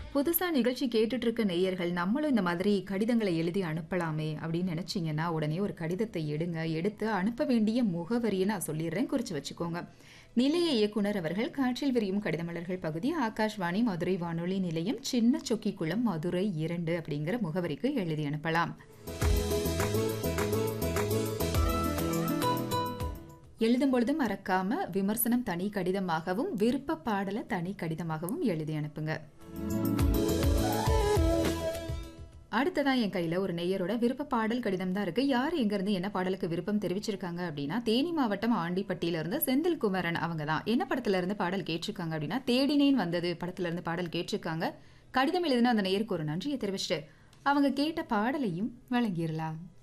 புதுசா நிகழ்ச்சி கேட்டுட்டு இருக்க நேயர்கள் நம்மளும் இந்த மாதிரி கடிதங்களை எழுதி அனுப்பலாமே அப்படின்னு நினைச்சீங்கன்னா உடனே ஒரு கடிதத்தை எடுங்க எடுத்து அனுப்ப வேண்டிய முகவரியை நான் சொல்லிடுறேன் குறிச்சு வச்சுக்கோங்க நிலைய இயக்குனர் அவர்கள் காற்றில் விரியும் கடிதமலர்கள் பகுதி ஆகாஷ்வாணி மதுரை வானொலி நிலையம் சின்ன சொக்கிக்குளம் மதுரை இரண்டு அப்படிங்கிற முகவரிக்கு எழுதி அனுப்பலாம் எழுதும் பொழுது மறக்காம விமர்சனம் தனி கடிதமாகவும் விருப்ப பாடலை தனி கடிதமாகவும் எழுதி அனுப்புங்க அடுத்ததா என் கையில ஒரு நெய்யரோட விருப்ப பாடல் கடிதம் தான் இருக்கு யார் எங்க இருந்து என்ன பாடலுக்கு விருப்பம் தெரிவிச்சிருக்காங்க அப்படின்னா தேனி மாவட்டம் ஆண்டிப்பட்டியில இருந்து செந்தில் குமரன் அவங்க தான் என்ன படத்துல இருந்து பாடல் கேட்டிருக்காங்க அப்படின்னா தேடினேன் வந்தது படத்துல இருந்து பாடல் கேட்டிருக்காங்க கடிதம் எழுதின அந்த நேயருக்கு ஒரு நன்றியை தெரிவிச்சுட்டு அவங்க கேட்ட பாடலையும் வழங்கிடலாம்